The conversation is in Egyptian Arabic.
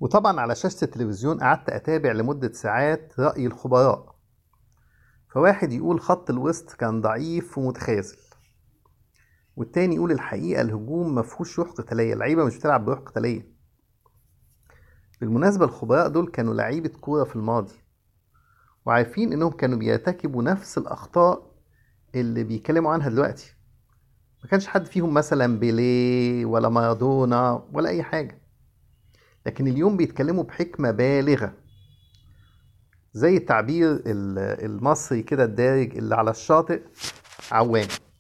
وطبعا على شاشة التلفزيون قعدت أتابع لمدة ساعات رأي الخبراء فواحد يقول خط الوسط كان ضعيف ومتخاذل والتاني يقول الحقيقة الهجوم مفهوش روح قتالية اللعيبة مش بتلعب بروح قتالية بالمناسبة الخبراء دول كانوا لعيبة كورة في الماضي وعارفين إنهم كانوا بيرتكبوا نفس الأخطاء اللي بيتكلموا عنها دلوقتي ما كانش حد فيهم مثلا بيليه ولا مارادونا ولا أي حاجة لكن اليوم بيتكلموا بحكمة بالغة زي التعبير المصري كده الدارج اللي على الشاطئ عوام